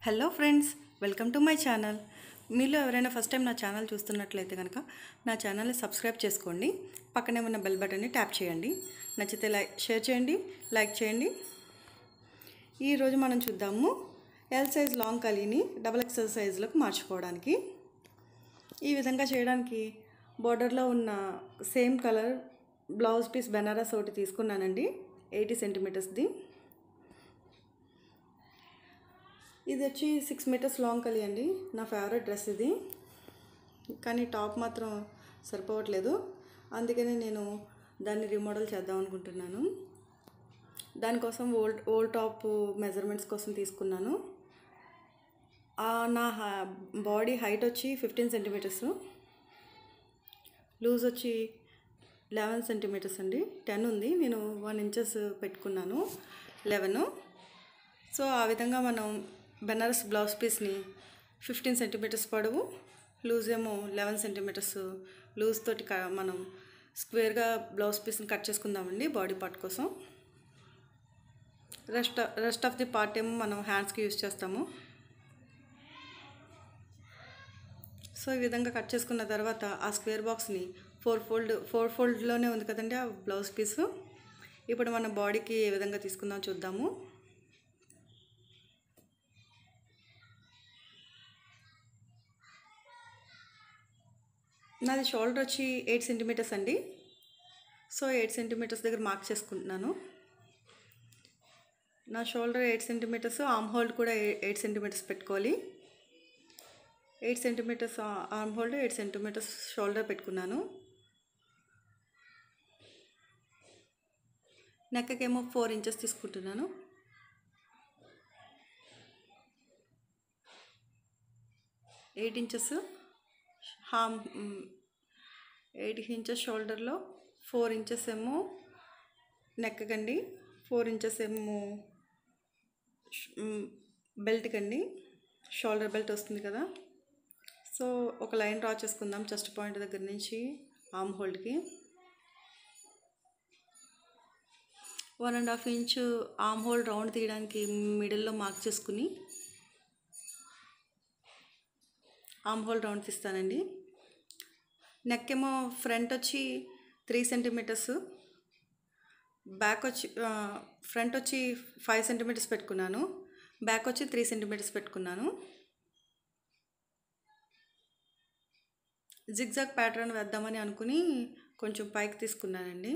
hello friends welcome to my channel మీలో ఎవరైనా first time నా ఛానల్ చూస్తున్నట్లయితే కనుక నా ఛానల్ని సబ్స్క్రైబ్ చేసుకోండి పక్కనే ఉన్న బెల్ బటన్ని ట్యాప్ చేయండి నచ్చితే లైక్ షేర్ చేయండి లైక్ చేయండి ఈరోజు మనం చూద్దాము ఎల్ సైజ్ లాంగ్ కలీని డబల్ ఎక్సెల్ సైజులకు మార్చుకోవడానికి ఈ విధంగా చేయడానికి బోర్డర్లో ఉన్న same colour blouse piece Banaras ఒకటి తీసుకున్నానండి ఎయిటీ సెంటీమీటర్స్ది ఇది వచ్చి సిక్స్ మీటర్స్ లాంగ్ కలి అండి నా ఫేవరెట్ డ్రెస్ ఇది కానీ టాప్ మాత్రం సరిపోవట్లేదు అందుకని నేను దాన్ని రిమోడల్ చేద్దాం అనుకుంటున్నాను దానికోసం ఓల్డ్ ఓల్డ్ టాప్ మెజర్మెంట్స్ కోసం తీసుకున్నాను ఆ, నా బాడీ హైట్ వచ్చి ఫిఫ్టీన్ సెంటీమీటర్స్ లూజ్ వచ్చి లెవెన్ సెంటీమీటర్స్ అండి టెన్ ఉంది నేను వన్ ఇంచెస్ పెట్టుకున్నాను లెవెన్ సో ఆ విధంగా మనం బెనారస్ బ్లౌజ్ పీస్ని ఫిఫ్టీన్ సెంటీమీటర్స్ పొడవు లూజ్ ఏమో లెవెన్ సెంటీమీటర్స్ లూజ్ తోటి క- మనం స్క్వేర్గా బ్లౌజ్ పీస్ని కట్ చేసుకుందామండి బాడీ పార్ట్ కోసం rest rest of the part ఏమో మనం హ్యాండ్స్కి యూజ్ చేస్తాము సో ఈ విధంగా కట్ చేసుకున్న తర్వాత ఆ స్క్వేర్ బాక్స్ని ఫోర్ ఫోల్డ్ ఫోర్ ఫోల్డ్లోనే ఉంది కదండి ఆ బ్లౌజ్ పీసు ఇప్పుడు మన బాడీకి ఏ విధంగా తీసుకుందాం చూద్దాము నాది షోల్డర్ వచ్చి ఎయిట్ సెంటీమీటర్స్ అండి సో ఎయిట్ సెంటీమీటర్స్ దగ్గర మార్క్ చేసుకుంటున్నాను నా shoulder eight centimetres arm hold కూడా ఎయిట్ సెంటీమీటర్స్ పెట్టుకోవాలి eight centimetres arm hold eight centimetres shoulder పెట్టుకున్నాను నెక్కకేమో ఫోర్ ఇంచెస్ తీసుకుంటున్నాను eight inches hmm eight inches షోల్డర్లో ఫోర్ ఇంచెస్ ఏమో నెక్ కండి ఫోర్ ఇంచెస్ ఏమో బెల్ట్ కండి షోల్డర్ బెల్ట్ వస్తుంది కదా సో ఒక లైన్ డ్రా చేసుకుందాం చెస్ట్ పాయింట్ దగ్గర నుంచి ఆర్మ్ హోల్డ్కి one and half inch arm hold round తీయడానికి మిడిల్లో మార్క్ చేసుకుని ఆర్మ్ హోల్ రౌండ్ తీస్తానండి నెక్ ఏమో ఫ్రంట్ వచ్చి త్రీ సెంటీమీటర్స్ బ్యాక్ వచ్చి ఫ్రంట్ వచ్చి ఫైవ్ సెంటీమీటర్స్ పెట్టుకున్నాను బ్యాక్ వచ్చి త్రీ సెంటీమీటర్స్ పెట్టుకున్నాను జిగ్జాగ్ ప్యాటర్న్ వేద్దామని అనుకుని కొంచెం పైకి తీసుకున్నానండి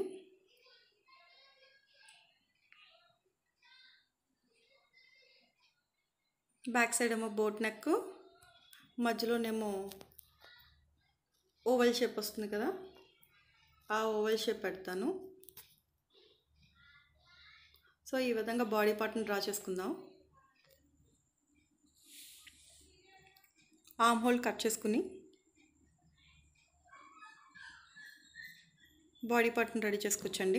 బ్యాక్ సైడ్ ఏమో బోట్ నెక్ మధ్యలోనేమో ఓవల్ షేప్ వస్తుంది కదా ఆ ఓవల్ షేప్ పెడతాను సో ఈ విధంగా బాడీ పార్ట్ని డ్రా చేసుకుందాం ఆర్మ్ హోల్ కట్ చేసుకుని బాడీ పార్ట్ని రెడీ చేసుకొచ్చండి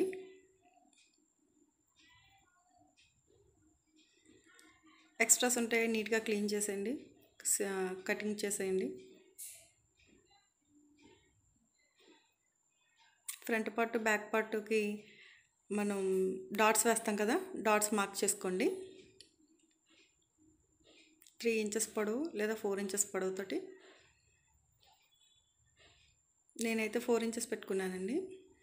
ఎక్స్ట్రాస్ ఉంటే నీట్గా క్లీన్ చేసేయండి స- కటింగ్ చేసేయండి ఫ్రంట్ పార్ట్ బ్యాక్ పార్ట్కి మనం డాట్స్ వేస్తాం కదా డాట్స్ మార్క్ చేసుకోండి త్రీ ఇంచెస్ పొడవు లేదా ఫోర్ ఇంచెస్ పొడవుతోటి నేనైతే ఫోర్ ఇంచెస్ పెట్టుకున్నానండి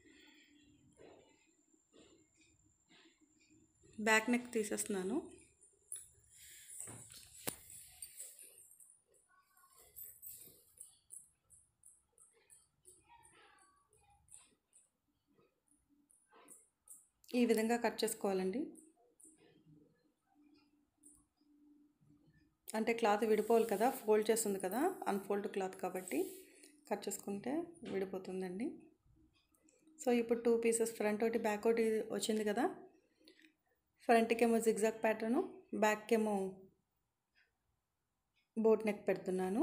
బ్యాక్ నెక్ తీసేస్తున్నాను ఈ విధంగా కట్ చేసుకోవాలండి అంటే క్లాత్ విడిపోవాలి కదా ఫోల్డ్ చేస్తుంది కదా అన్ఫోల్డ్ క్లాత్ కాబట్టి కట్ చేసుకుంటే విడిపోతుందండి సో ఇప్పుడు టూ పీసెస్ ఫ్రంట్ ఒకటి బ్యాక్ ఒకటి వచ్చింది కదా ఫ్రంట్కి ఏమో జిగ్జాగ్ ప్యాటర్ను బ్యాక్ ఏమో బోట్ నెక్ పెడుతున్నాను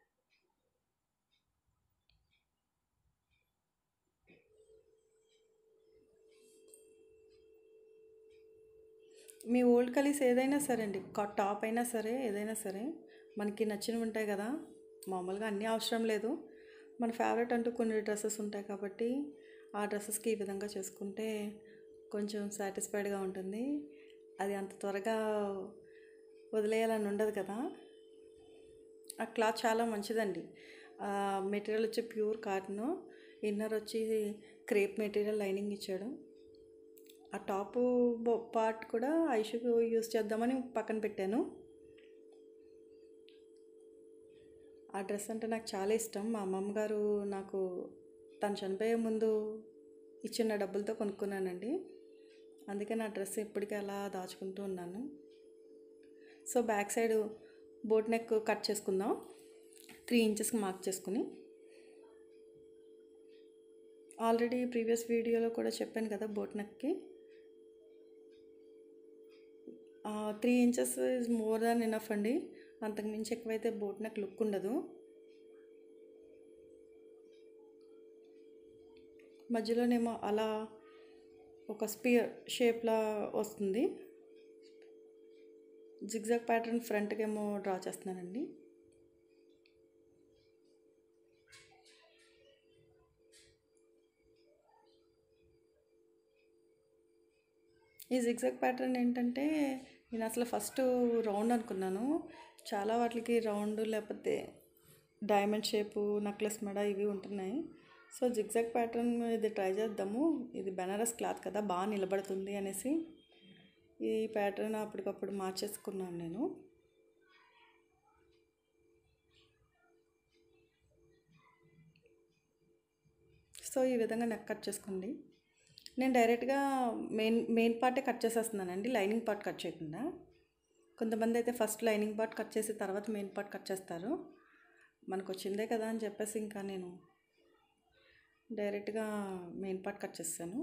మీ ఓల్డ్ కలీస్ ఏదైనా సరే అండి కా- టాప్ అయినా సరే ఏదైనా సరే మనకి నచ్చినవి ఉంటాయి కదా మామూలుగా అన్నీ అవసరం లేదు మన ఫేవరెట్ అంటూ కొన్ని డ్రెస్సెస్ ఉంటాయి కాబట్టి ఆ డ్రెస్సెస్కి ఈ విధంగా చేసుకుంటే కొంచెం సాటిస్ఫైడ్గా ఉంటుంది అది అంత త్వరగా వదిలేయాలని ఉండదు కదా ఆ క్లాత్ చాలా మంచిదండి మెటీరియల్ వచ్చి ప్యూర్ కాటన్ ఇన్నర్ వచ్చి క్రేప్ మెటీరియల్ లైనింగ్ ఇచ్చాడు ఆ టాప్ పార్ట్ కూడా ఐషుకు యూస్ చేద్దామని పక్కన పెట్టాను ఆ డ్రెస్ అంటే నాకు చాలా ఇష్టం మా అమ్మమ్మ గారు నాకు తను చనిపోయే ముందు ఇచ్చిన డబ్బులతో కొనుక్కున్నానండి అందుకే నా డ్రెస్ ఇప్పటికీ అలా దాచుకుంటూ ఉన్నాను so back side boat neck cut చేసుకుందాం త్రీ ఇంచెస్కి మార్క్ చేసుకుని ఆల్రెడీ ప్రీవియస్ వీడియోలో కూడా చెప్పాను కదా బోట్ నెక్కి three inches is more than enough అండి అంతకు మించి ఎక్కువైతే బోట్ నెక్ లుక్ ఉండదు మధ్యలోనేమో అలా ఒక స్పియర్ షేప్లా వస్తుంది జిగ్జాగ్ ప్యాటర్న్ ఫ్రంట్కి ఏమో డ్రా చేస్తున్నానండి ఈ జిగ్జాగ్ ప్యాటర్న్ ఏంటంటే నేను అసలు ఫస్ట్ రౌండ్ అనుకున్నాను చాలా వాటికి రౌండ్ లేకపోతే డైమండ్ షేపు నెక్లెస్ మెడ ఇవి ఉంటున్నాయి సో జిగ్జాగ్ ప్యాటర్న్ ఇది ట్రై చేద్దాము ఇది బెనారస్ క్లాత్ కదా బాగా నిలబడుతుంది అనేసి ఈ ప్యాటర్న్ అప్పటికప్పుడు మార్చేసుకున్నాను నేను సో ఈ విధంగా నెక్ కట్ చేసుకోండి నేను డైరెక్ట్గా మెయిన్ మెయిన్ పార్టే కట్ చేసేస్తున్నానండి లైనింగ్ పార్ట్ కట్ చేయకుండా కొంతమంది అయితే ఫస్ట్ లైనింగ్ పార్ట్ కట్ చేసి తర్వాత మెయిన్ పార్ట్ కట్ చేస్తారు మనకు వచ్చిందే కదా అని చెప్పేసి ఇంకా నేను డైరెక్ట్గా మెయిన్ పార్ట్ కట్ చేస్తాను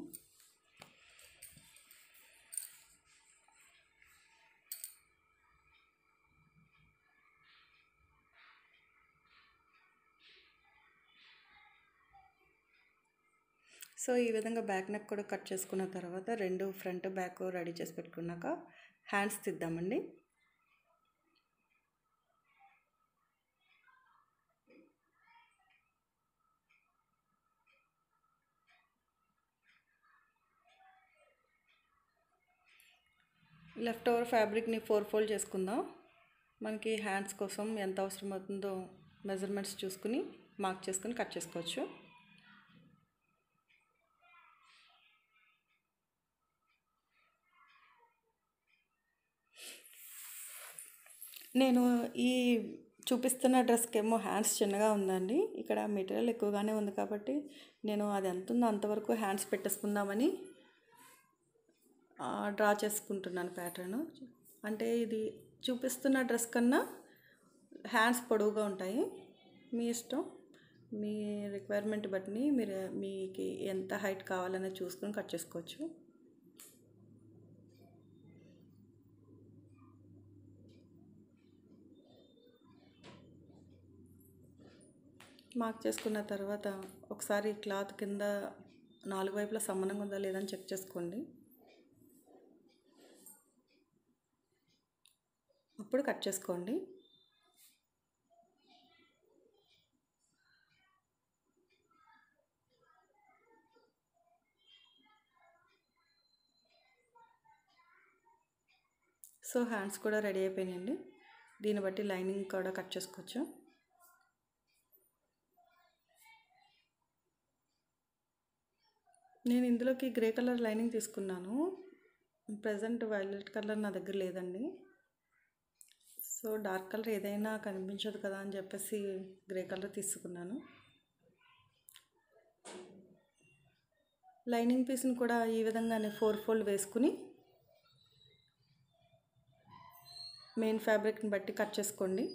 సో ఈ విధంగా బ్యాక్ నెక్ కూడా కట్ చేసుకున్న తర్వాత రెండు ఫ్రంట్ బ్యాక్ రెడీ చేసి పెట్టుకున్నాక హ్యాండ్స్ తీద్దామండి లెఫ్ట్ ఓవర్ ఫ్యాబ్రిక్ని ఫోర్ ఫోల్డ్ చేసుకుందాం మనకి హ్యాండ్స్ కోసం ఎంత అవసరం అవుతుందో మెజర్మెంట్స్ చూసుకుని మార్క్ చేసుకుని కట్ చేసుకోవచ్చు నేను ఈ చూపిస్తున్న డ్రెస్కి ఏమో హ్యాండ్స్ చిన్నగా ఉందండి ఇక్కడ మెటీరియల్ ఎక్కువగానే ఉంది కాబట్టి నేను అది ఎంత ఉందో అంతవరకు హ్యాండ్స్ పెట్టేసుకుందామని డ్రా చేసుకుంటున్నాను ప్యాటర్న్ అంటే ఇది చూపిస్తున్న డ్రెస్ కన్నా హ్యాండ్స్ పొడవుగా ఉంటాయి మీ ఇష్టం మీ రిక్వైర్మెంట్ బట్టి మీరు మీకు ఎంత హైట్ కావాలనేది చూసుకొని కట్ చేసుకోవచ్చు మార్క్ చేసుకున్న తర్వాత ఒకసారి క్లాత్ కింద నాలుగు వైపులా సమానంగా ఉందా లేదని చెక్ చేసుకోండి అప్పుడు కట్ చేసుకోండి సో హ్యాండ్స్ కూడా రెడీ అయిపోయినాయండి దీన్ని బట్టి లైనింగ్ కూడా కట్ చేసుకోవచ్చు నేను ఇందులోకి గ్రే కలర్ లైనింగ్ తీసుకున్నాను ప్రజెంట్ వైలెట్ కలర్ నా దగ్గర లేదండి సో డార్క్ కలర్ ఏదైనా కనిపించదు కదా అని చెప్పేసి గ్రే కలర్ తీసుకున్నాను లైనింగ్ పీస్ని కూడా ఈ విధంగానే ఫోర్ ఫోల్డ్ వేసుకుని మెయిన్ ఫ్యాబ్రిక్ని బట్టి కట్ చేసుకోండి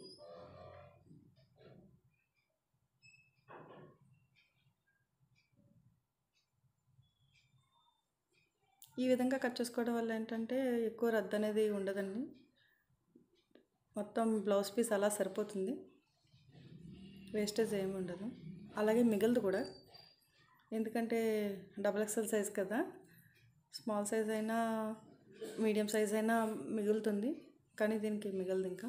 ఈ విధంగా కట్ చేసుకోవడం వల్ల ఏంటంటే ఎక్కువ రద్దు అనేది ఉండదండి మొత్తం బ్లౌజ్ పీస్ అలా సరిపోతుంది వేస్టేజ్ ఏమి ఉండదు అలాగే మిగలదు కూడా ఎందుకంటే డబల్ ఎక్సెల్ సైజ్ కదా స్మాల్ సైజ్ అయినా మీడియం సైజ్ అయినా మిగులుతుంది కానీ దీనికి మిగలదు ఇంకా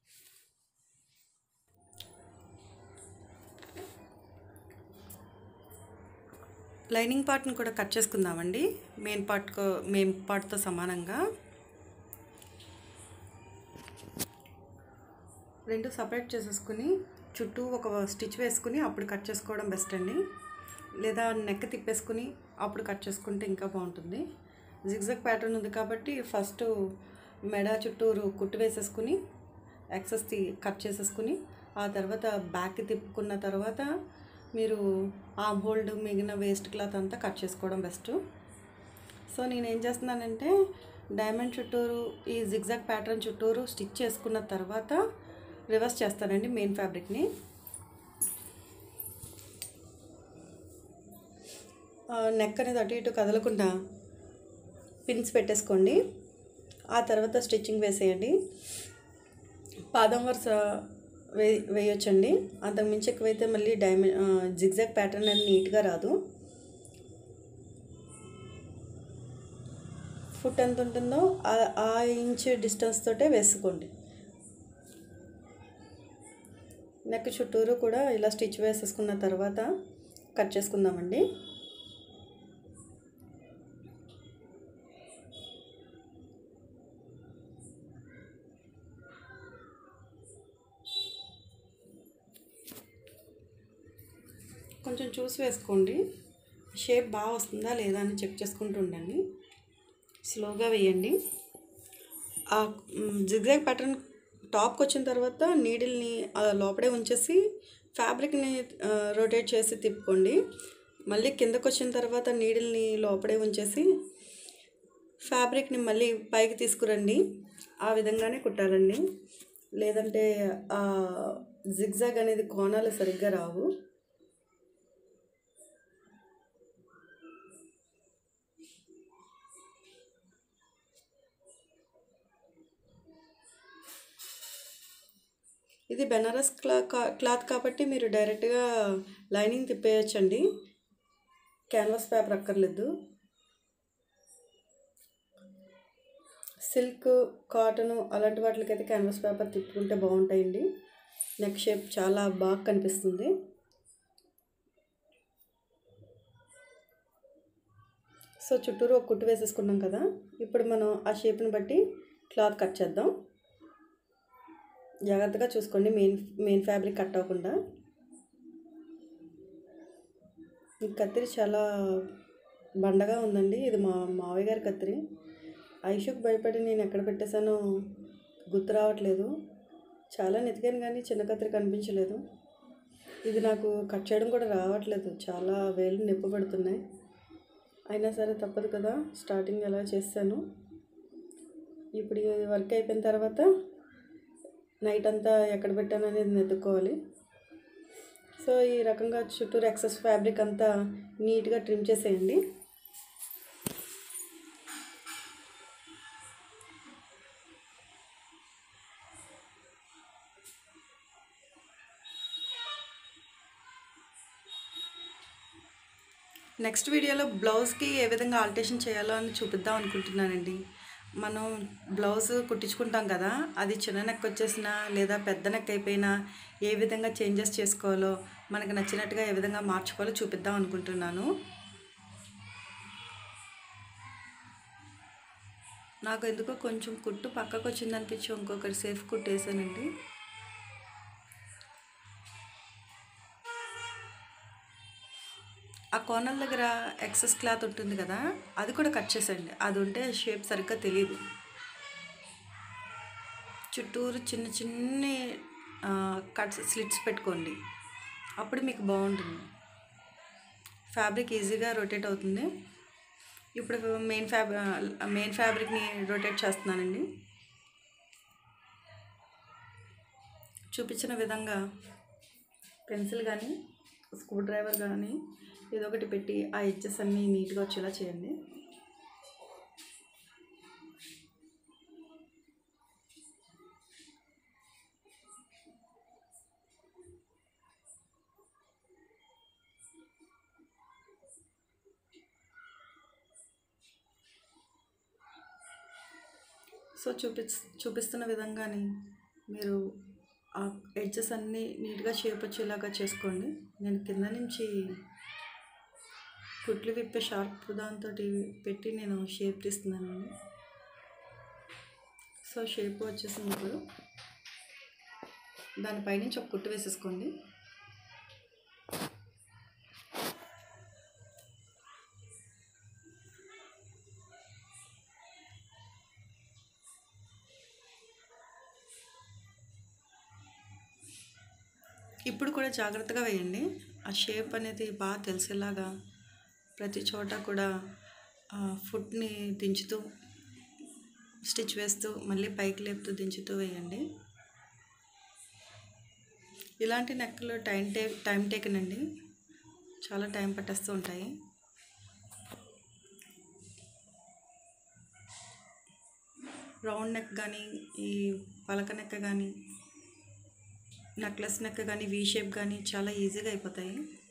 లైనింగ్ పార్ట్ని కూడా కట్ చేసుకుందామండి మెయిన్ పార్ట్ మెయిన్ పార్ట్తో సమానంగా రెండు సపరేట్ చేసేసుకుని చుట్టూ ఒక స్టిచ్ వేసుకుని అప్పుడు కట్ చేసుకోవడం బెస్ట్ అండి లేదా నెక్ తిప్పేసుకుని అప్పుడు కట్ చేసుకుంటే ఇంకా బాగుంటుంది జిగ్జాగ్ ప్యాటర్న్ ఉంది కాబట్టి ఫస్ట్ మెడ చుట్టూరు కుట్టు వేసేసుకుని ఎక్సెస్ తి కట్ చేసేసుకుని ఆ తర్వాత బ్యాక్ తిప్పుకున్న తర్వాత మీరు ఆమ్ హోల్డ్ మిగిలిన వేస్ట్ క్లాత్ అంతా కట్ చేసుకోవడం బెస్ట్ సో నేను ఏం చేస్తున్నానంటే డైమండ్ చుట్టూరు ఈ జిగ్జాగ్ ప్యాటర్న్ చుట్టూరు స్టిచ్ చేసుకున్న తర్వాత రివర్స్ చేస్తానండి మెయిన్ ఫ్యాబ్రిక్ని నెక్ అనేది అటు ఇటు కదలకుండా పిన్స్ పెట్టేసుకోండి ఆ తర్వాత స్టిచ్చింగ్ వేసేయండి పాదం వరుస వే వేయొచ్చండి అంతకు మించి ఎక్కువైతే మళ్ళీ డైమండ్ జిగ్జాగ్ ప్యాటర్న్ అనేది నీట్గా రాదు ఫుట్ ఎంత ఉంటుందో ఆ- ఆ ఇంచ్ డిస్టెన్స్ తోటే వేసుకోండి నెక్ చుట్టూరు కూడా ఇలా స్టిచ్ వేసేసుకున్న తర్వాత కట్ చేసుకుందామండి కొంచెం చూసి వేసుకోండి షేప్ బాగా వస్తుందా లేదా అని చెక్ చేసుకుంటూ ఉండండి స్లోగా వేయండి ఆ జిగ్జాగ్ ప్యాటర్న్ టాప్కి వచ్చిన తర్వాత నీడిల్ని లోపడే ఉంచేసి ఫ్యాబ్రిక్ని రొటేట్ చేసి తిప్పుకోండి మళ్ళీ కిందకు వచ్చిన తర్వాత నీడిల్ని లోపడే ఉంచేసి ఫ్యాబ్రిక్ని మళ్ళీ పైకి తీసుకురండి ఆ విధంగానే కుట్టాలండి లేదంటే ఆ జిగ్జాగ్ అనేది కోణాలు సరిగ్గా రావు ఇది బెనారస్ క్లా కా- క్లాత్ కాబట్టి మీరు డైరెక్ట్గా లైనింగ్ తిప్పేయచ్చండి క్యాన్వాస్ పేపర్ అక్కర్లేదు సిల్క్ కాటన్ అలాంటి వాటికైతే క్యాన్వాస్ పేపర్ తిప్పుకుంటే బాగుంటాయండి నెక్ షేప్ చాలా బాగా కనిపిస్తుంది సో చుట్టూరు ఒక కుట్టు వేసేసుకున్నాం కదా ఇప్పుడు మనం ఆ షేప్ని బట్టి క్లాత్ కట్ చేద్దాం జాగ్రత్తగా చూసుకోండి మెయిన్ మెయిన్ ఫ్యాబ్రిక్ కట్ అవ్వకుండా ఈ కత్తిరి చాలా బండగా ఉందండి ఇది మా మావయ్య గారి కత్తిరి ఐషుకు భయపడి నేను ఎక్కడ పెట్టేశానో గుర్తు రావట్లేదు చాలా నెతికాను కానీ చిన్న కత్తిరి కనిపించలేదు ఇది నాకు కట్ చేయడం కూడా రావట్లేదు చాలా వేలు నొప్పి పడుతున్నాయి అయినా సరే తప్పదు కదా స్టార్టింగ్ ఎలా చేస్తాను ఇప్పుడు ఈ వర్క్ అయిపోయిన తర్వాత నైట్ అంతా ఎక్కడ పెట్టాను అనేది వెతుక్కోవాలి సో ఈ రకంగా చుట్టూరు ఎక్సెస్ ఫ్యాబ్రిక్ అంతా నీట్గా ట్రిమ్ చేసేయండి నెక్స్ట్ వీడియోలో బ్లౌజ్కి ఏ విధంగా ఆల్టరేషన్ చేయాలో అని చూపిద్దాం అనుకుంటున్నానండి మనం బ్లౌజ్ కుట్టించుకుంటాం కదా అది చిన్న నెక్ వచ్చేసినా లేదా పెద్ద నెక్ అయిపోయినా ఏ విధంగా చేంజెస్ చేసుకోవాలో మనకు నచ్చినట్టుగా ఏ విధంగా మార్చుకోవాలో చూపిద్దాం అనుకుంటున్నాను నాకు ఎందుకో కొంచెం కుట్టు పక్కకు వచ్చింది అనిపించి ఇంకొకటి సేఫ్ కుట్టేసానండి ఆ కోనల దగ్గర ఎక్సెస్ క్లాత్ ఉంటుంది కదా అది కూడా కట్ చేసేయండి అది ఉంటే షేప్ సరిగ్గా తెలియదు చుట్టూరు చిన్న చిన్ని కట్స్ స్లిట్స్ పెట్టుకోండి అప్పుడు మీకు బాగుంటుంది ఫ్యాబ్రిక్ ఈజీగా రొటేట్ అవుతుంది ఇప్పుడు మెయిన్ ఫ్యాబ్ మెయిన్ ఫ్యాబ్రిక్ని రొటేట్ చేస్తున్నానండి చూపించిన విధంగా పెన్సిల్ కానీ స్క్రూ డ్రైవర్ కానీ ఏదో ఒకటి పెట్టి ఆ ఎడ్జెస్ అన్నీ నీట్గా వచ్చేలా చేయండి సో చూపి చూపిస్తున్న విధంగానే మీరు ఆ ఎడ్జెస్ అన్నీ నీట్గా షేప్ వచ్చేలాగా చేసుకోండి నేను కింద నుంచి కుట్లు విప్పే షార్ప్ దాంతో పెట్టి నేను షేప్ తీస్తున్నానండి సో షేప్ వచ్చేసింది ఇప్పుడు దానిపైనుంచి ఒక కుట్టు వేసేసుకోండి ఇప్పుడు కూడా జాగ్రత్తగా వేయండి ఆ షేప్ అనేది బాగా తెలిసేలాగా ప్రతి చోట కూడా ఫుడ్ని దించుతూ స్టిచ్ వేస్తూ మళ్ళీ పైకి లేపుతూ దించుతూ వేయండి ఇలాంటి నెక్కలు టైం టే టైం టేకన్ అండి చాలా టైం పట్టేస్తూ ఉంటాయి రౌండ్ నెక్ కానీ ఈ పలక నెక్క కానీ నెక్లెస్ నెక్ కానీ వీ షేప్ కానీ చాలా ఈజీగా అయిపోతాయి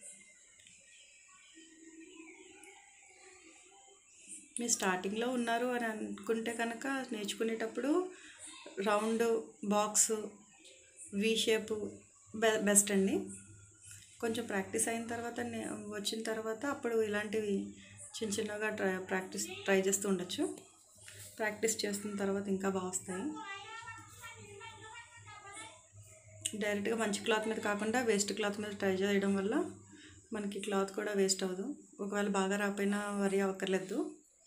మీరు స్టార్టింగ్లో ఉన్నారు అని అనుకుంటే కనుక నేర్చుకునేటప్పుడు రౌండ్ బాక్స్ వీ షేప్ బె బెస్ట్ అండి కొంచెం ప్రాక్టీస్ అయిన తర్వాత నే- వచ్చిన తర్వాత అప్పుడు ఇలాంటివి చిన్న చిన్నగా ట్రై ప్రాక్టీస్ ట్రై చేస్తూ ఉండొచ్చు ప్రాక్టీస్ చేస్తున్న తర్వాత ఇంకా బాగా వస్తాయి డైరెక్ట్గా మంచి క్లాత్ మీద కాకుండా వేస్ట్ క్లాత్ మీద ట్రై చేయడం వల్ల మనకి క్లాత్ కూడా వేస్ట్ అవ్వదు ఒకవేళ బాగా రాకపోయినా వరి అవ్వక్కర్లేదు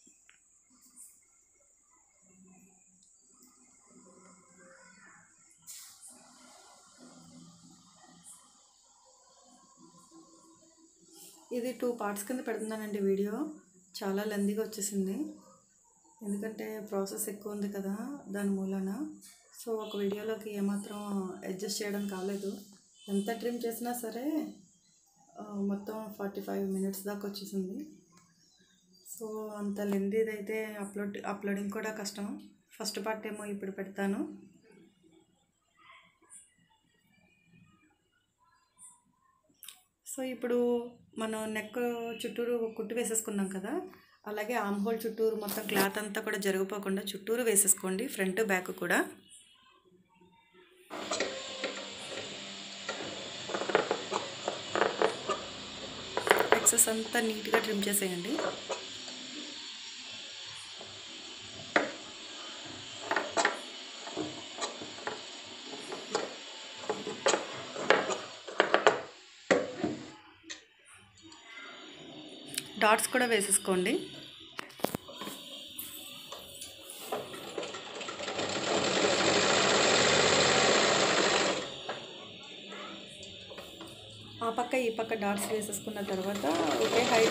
ఇది టూ పార్ట్స్ కింద పెడుతున్నానండి వీడియో చాలా లెందీగా వచ్చేసింది ఎందుకంటే ప్రాసెస్ ఎక్కువ ఉంది కదా దాని మూలన సో ఒక వీడియోలోకి ఏమాత్రం అడ్జస్ట్ చేయడం కాలేదు ఎంత ట్రిమ్ చేసినా సరే ఆ, మొత్తం ఫార్టీ ఫైవ్ మినిట్స్ దాకా వచ్చేసింది సో అంత లెందీది అయితే అప్లోడ్ అప్లోడింగ్ కూడా కష్టం ఫస్ట్ పార్ట్ ఏమో ఇప్పుడు పెడతాను సో ఇప్పుడు మనం నెక్ చుట్టూరు కుట్టు వేసేసుకున్నాం కదా అలాగే ఆమ్ హోల్ చుట్టూరు మొత్తం క్లాత్ అంతా కూడా జరిగిపోకుండా చుట్టూరు వేసేసుకోండి ఫ్రంట్ బ్యాక్ కూడా ఎక్సెస్ అంతా నీట్గా ట్రిమ్ చేసేయండి డాట్స్ కూడా వేసేసుకోండి ఆ పక్క ఈ పక్క డాట్స్ వేసేసుకున్న తర్వాత ఒకే హైట్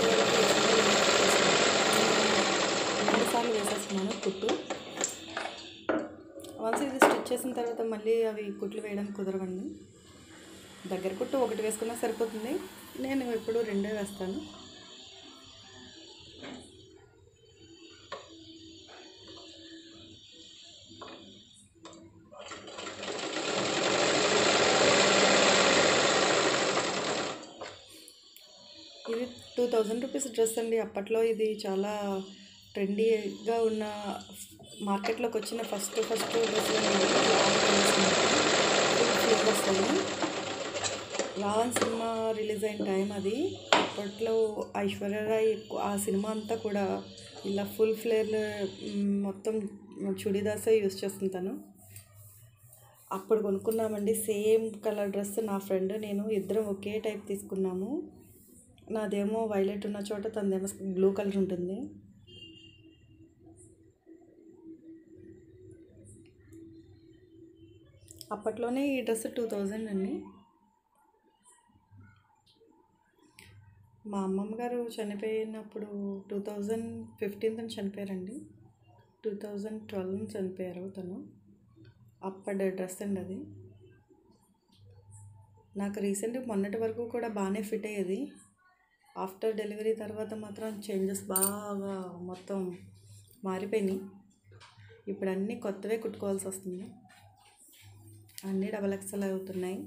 రెండు సార్లు వేసేసుకున్నాను కుట్టు వన్స్ ఇది స్టిచ్ చేసిన తర్వాత మళ్ళీ అవి కుట్లు వేయడానికి కుదరవండి దగ్గర కుట్టు ఒకటి వేసుకున్నా సరిపోతుంది నేను ఎప్పుడు రెండే వేస్తాను ఇది టూ థౌజండ్ రూపీస్ డ్రెస్ అండి అప్పట్లో ఇది చాలా ట్రెండీగా ఉన్న మార్కెట్లోకి వచ్చిన ఫస్ట్ ఫస్ట్ డ్రెస్ వస్తాయి రావణ్ సినిమా రిలీజ్ అయిన టైం అది అప్పట్లో ఐశ్వర్యరాయ్ ఎక్కువ ఆ సినిమా అంతా కూడా ఇలా ఫుల్ ఫ్లేర్ మొత్తం చుడీదాసే యూస్ చేస్తుంటాను అప్పుడు కొనుక్కున్నామండి సేమ్ కలర్ డ్రెస్ నా ఫ్రెండ్ నేను ఇద్దరం ఒకే టైప్ తీసుకున్నాము నాదేమో వైలెట్ ఉన్న చోట తనదేమో బ్లూ కలర్ ఉంటుంది అప్పట్లోనే ఈ డ్రెస్ టూ థౌజండ్ అండి మా అమ్మమ్మ గారు చనిపోయినప్పుడు టూ థౌజండ్ ఫిఫ్టీన్త్ చనిపోయారండి టూ థౌజండ్ ట్వెల్వ్ చనిపోయారు తను అప్పటి డ్రెస్ అండి అది నాకు రీసెంట్ మొన్నటి వరకు కూడా బాగానే ఫిట్ అయ్యేది ఆఫ్టర్ డెలివరీ తర్వాత మాత్రం చేంజెస్ బాగా మొత్తం మారిపోయినాయి ఇప్పుడు అన్నీ కొత్తవే కుట్టుకోవాల్సి వస్తుంది అన్నీ డబల్ ఎక్స్ఎల్ అవుతున్నాయి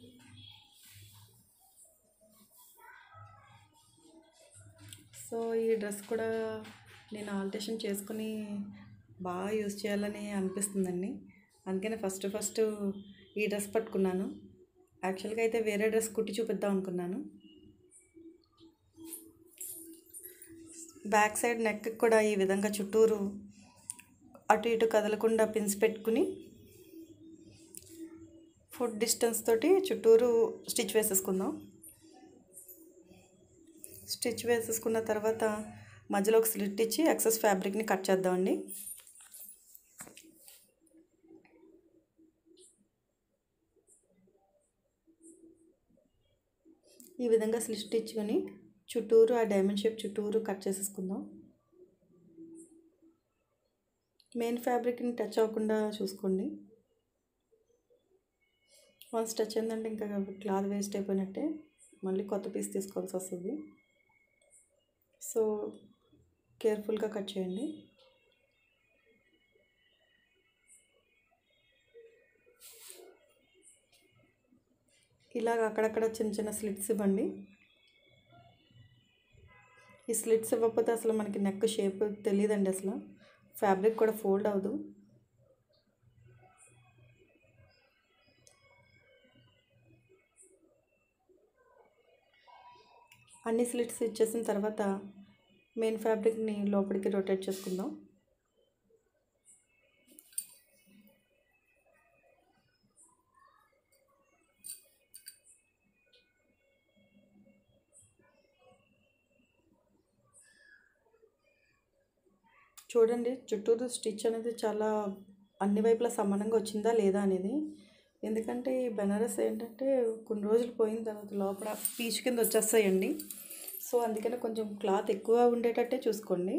సో ఈ డ్రెస్ కూడా నేను ఆల్టేషన్ చేసుకుని బాగా యూస్ చేయాలని అనిపిస్తుందండి అందుకని ఫస్ట్ ఫస్ట్ ఈ డ్రెస్ పట్టుకున్నాను యాక్చువల్గా అయితే వేరే డ్రెస్ కుట్టి చూపిద్దాం అనుకున్నాను బ్యాక్ సైడ్ నెక్ కూడా ఈ విధంగా చుట్టూరు అటు ఇటు కదలకుండా పిన్స్ పెట్టుకుని ఫుడ్ డిస్టెన్స్ తోటి చుట్టూరు స్టిచ్ వేసేసుకుందాం స్టిచ్ వేసేసుకున్న తర్వాత మధ్యలో ఒక స్లిట్ ఇచ్చి ఎక్సెస్ ఫ్యాబ్రిక్ని కట్ చేద్దామండి ఈ విధంగా స్లిట్ ఇచ్చుకొని చుట్టూరు ఆ డైమండ్ షేప్ చుట్టూరు కట్ చేసేసుకుందాం మెయిన్ ఫ్యాబ్రిక్ని టచ్ అవ్వకుండా చూసుకోండి వన్స్ టచ్ అయిందంటే ఇంకా క్లాత్ వేస్ట్ అయిపోయినట్టే మళ్ళీ కొత్త పీస్ తీసుకోవాల్సి వస్తుంది సో కేర్ఫుల్గా కట్ చేయండి ఇలాగ అక్కడక్కడ చిన్న చిన్న స్లిట్స్ ఇవ్వండి ఈ స్లిట్స్ ఇవ్వకపోతే అసలు మనకి నెక్ షేప్ తెలియదండి అసలు ఫ్యాబ్రిక్ కూడా ఫోల్డ్ అవ్వదు అన్ని స్లిట్స్ ఇచ్చేసిన తర్వాత మెయిన్ ఫ్యాబ్రిక్ని లోపలికి రొటేట్ చేసుకుందాం చూడండి చుట్టూరు స్టిచ్ అనేది చాలా అన్ని వైపులా సమానంగా వచ్చిందా లేదా అనేది ఎందుకంటే ఈ బెనారస్ ఏంటంటే కొన్ని రోజులు పోయిన తర్వాత లోపల పీచు కింద వచ్చేస్తాయండి సో అందుకని కొంచెం క్లాత్ ఎక్కువ ఉండేటట్టే చూసుకోండి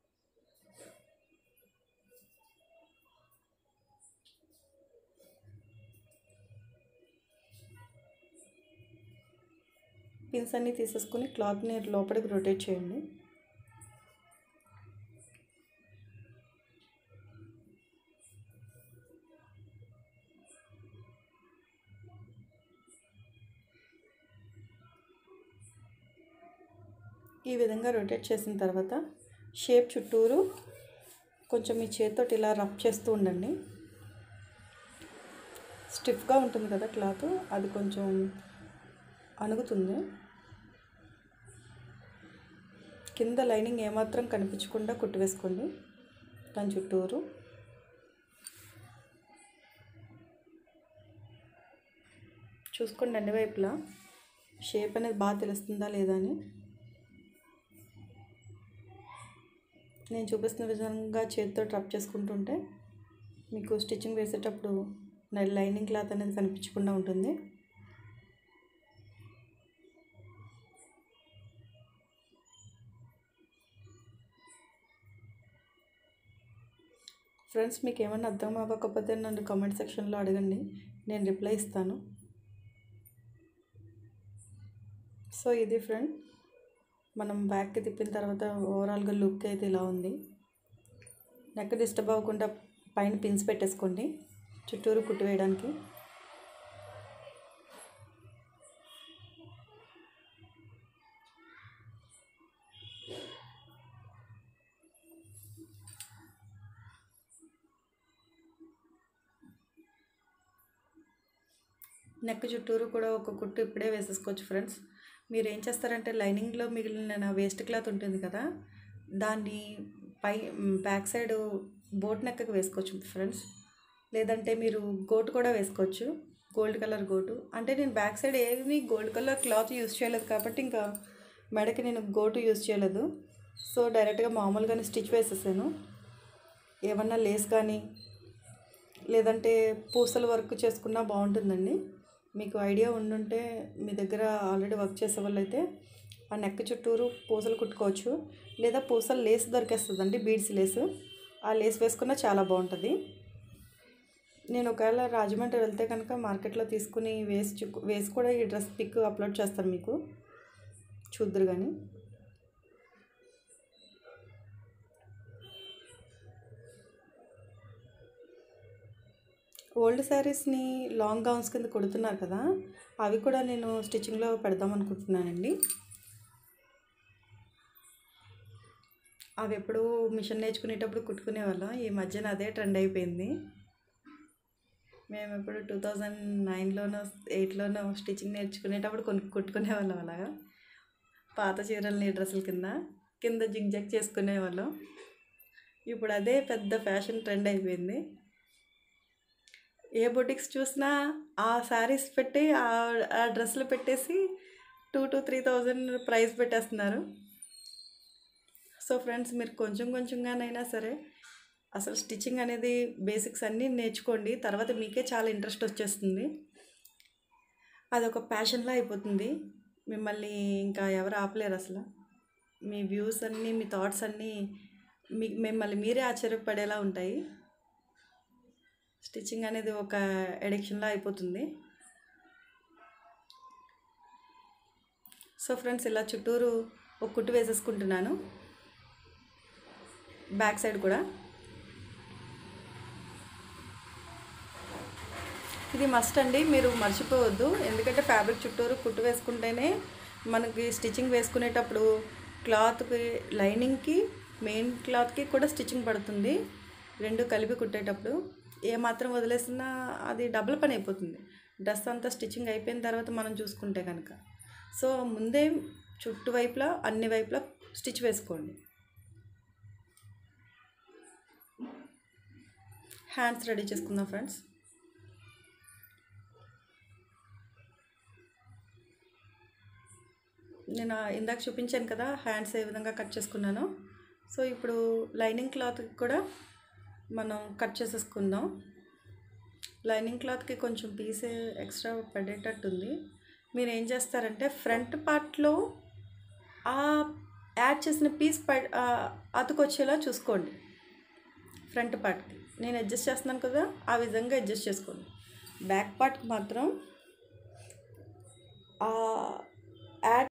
పిన్స్ అన్నీ తీసేసుకొని క్లాత్ని లోపలికి రొటేట్ చేయండి ఈ విధంగా రొటేట్ చేసిన తర్వాత షేప్ చుట్టూరు కొంచెం మీ చేతితో ఇలా రబ్ చేస్తూ ఉండండి స్టిఫ్గా ఉంటుంది కదా క్లాత్ అది కొంచెం అణుగుతుంది కింద లైనింగ్ ఏమాత్రం కనిపించకుండా కుట్టి వేసుకోండి దాని చుట్టూరు చూసుకోండి అన్ని వైపులా షేప్ అనేది బాగా తెలుస్తుందా లేదా అని నేను చూపిస్తున్న విధంగా చేతితో ట్రప్ చేసుకుంటుంటే మీకు స్టిచ్చింగ్ వేసేటప్పుడు లైనింగ్ క్లాత్ అనేది కనిపించకుండా ఉంటుంది ఫ్రెండ్స్ మీకు ఏమైనా అర్థం అవ్వకపోతే నన్ను కామెంట్ సెక్షన్లో అడగండి నేను రిప్లై ఇస్తాను సో ఇది ఫ్రెండ్ మనం బ్యాక్కి తిప్పిన తర్వాత ఓవరాల్గా లుక్ అయితే ఇలా ఉంది నెక్ డిస్టర్బ్ అవ్వకుండా పైన పిన్స్ పెట్టేసుకోండి చుట్టూరు కుట్టి వేయడానికి నెక్ చుట్టూరు కూడా ఒక కుట్టు ఇప్పుడే వేసేసుకోవచ్చు ఫ్రెండ్స్ మీరు ఏం చేస్తారంటే లైనింగ్లో మిగిలిన వేస్ట్ క్లాత్ ఉంటుంది కదా దాన్ని పై బ్యాక్ సైడ్ బోట్ నెక్కకు వేసుకోవచ్చు ఫ్రెండ్స్ లేదంటే మీరు గోటు కూడా వేసుకోవచ్చు గోల్డ్ కలర్ గోటు అంటే నేను బ్యాక్ సైడ్ ఏమి గోల్డ్ కలర్ క్లాత్ యూస్ చేయలేదు కాబట్టి ఇంకా మెడకి నేను గోటు యూస్ చేయలేదు సో డైరెక్ట్గా మామూలుగానే స్టిచ్ వేసేసాను ఏమన్నా లేస్ కానీ లేదంటే పూసల వర్క్ చేసుకున్నా బాగుంటుందండి మీకు ఐడియా ఉండుంటే మీ దగ్గర ఆల్రెడీ వర్క్ చేసే వాళ్ళైతే ఆ నెక్ చుట్టూరు పూసలు కుట్టుకోవచ్చు లేదా పూసలు లేస్ దొరికేస్తుందండి బీడ్స్ లేస్ ఆ లేస్ వేసుకున్నా చాలా బాగుంటుంది నేను ఒకవేళ రాజమండ్రి వెళ్తే కనుక మార్కెట్లో తీసుకుని వేసి చు- వేసి కూడా ఈ డ్రెస్ పిక్ అప్లోడ్ చేస్తాను మీకు చూద్దరు కానీ ఓల్డ్ శారీస్ని లాంగ్ గౌన్స్ కింద కుడుతున్నారు కదా అవి కూడా నేను స్టిచ్చింగ్లో పెడదాం అనుకుంటున్నానండి అవి ఎప్పుడు మిషన్ నేర్చుకునేటప్పుడు కుట్టుకునే వాళ్ళం ఈ మధ్యన అదే ట్రెండ్ అయిపోయింది మేము ఇప్పుడు టూ థౌజండ్ నైన్లోనో ఎయిట్లోనో స్టిచ్చింగ్ నేర్చుకునేటప్పుడు కొన్ని కుట్టుకునే వాళ్ళం అలాగా పాత చీరల్ని డ్రెస్సుల కింద కింద జిగ్జాగ్ చేసుకునే వాళ్ళం ఇప్పుడు అదే పెద్ద ఫ్యాషన్ ట్రెండ్ అయిపోయింది ఏ బొటిక్స్ చూసినా ఆ శారీస్ పెట్టి ఆ ఆ డ్రెస్సులు పెట్టేసి two to three thousand price పెట్టేస్తున్నారు సో ఫ్రెండ్స్ మీరు కొంచెం కొంచెంగానైనా సరే అసలు స్టిచ్చింగ్ అనేది బేసిక్స్ అన్నీ నేర్చుకోండి తర్వాత మీకే చాలా ఇంట్రెస్ట్ వచ్చేస్తుంది అదొక ప్యాషన్లా అయిపోతుంది మిమ్మల్ని ఇంకా ఎవరు ఆపలేరు అసలు మీ వ్యూస్ అన్నీ మీ థాట్స్ అన్నీ మీ మిమ్మల్ని మీరే ఆశ్చర్యపడేలా ఉంటాయి స్టిచ్చింగ్ అనేది ఒక ఎడిక్షన్లా అయిపోతుంది సో ఫ్రెండ్స్ ఇలా చుట్టూరు ఒక కుట్టు వేసేసుకుంటున్నాను బ్యాక్ సైడ్ కూడా ఇది మస్ట్ అండి మీరు మర్చిపోవద్దు ఎందుకంటే ఫ్యాబ్రిక్ చుట్టూరు కుట్టు వేసుకుంటేనే మనకి స్టిచ్చింగ్ వేసుకునేటప్పుడు క్లాత్కి లైనింగ్కి మెయిన్ క్లాత్కి కూడా స్టిచ్చింగ్ పడుతుంది రెండు కలిపి కుట్టేటప్పుడు ఏ మాత్రం వదిలేసినా అది డబుల్ పని అయిపోతుంది డ్రెస్ అంతా స్టిచ్చింగ్ అయిపోయిన తర్వాత మనం చూసుకుంటే కనుక సో ముందే చుట్టు వైపులా అన్ని వైపులా స్టిచ్ వేసుకోండి హ్యాండ్స్ రెడీ చేసుకుందాం ఫ్రెండ్స్ నేను ఇందాక చూపించాను కదా హ్యాండ్స్ ఏ విధంగా కట్ చేసుకున్నాను సో ఇప్పుడు లైనింగ్ క్లాత్ కూడా మనం కట్ చేసేసుకుందాం లైనింగ్ క్లాత్కి కొంచెం పీస్ ఎక్స్ట్రా పడేటట్టుంది మీరు ఏం చేస్తారంటే ఫ్రంట్ పార్ట్లో ఆ యాడ్ చేసిన పీస్ ప అతుకొచ్చేలా చూసుకోండి ఫ్రంట్ పార్ట్కి నేను అడ్జస్ట్ చేస్తున్నాను కదా ఆ విధంగా అడ్జస్ట్ చేసుకోండి బ్యాక్ పార్ట్కి మాత్రం యాడ్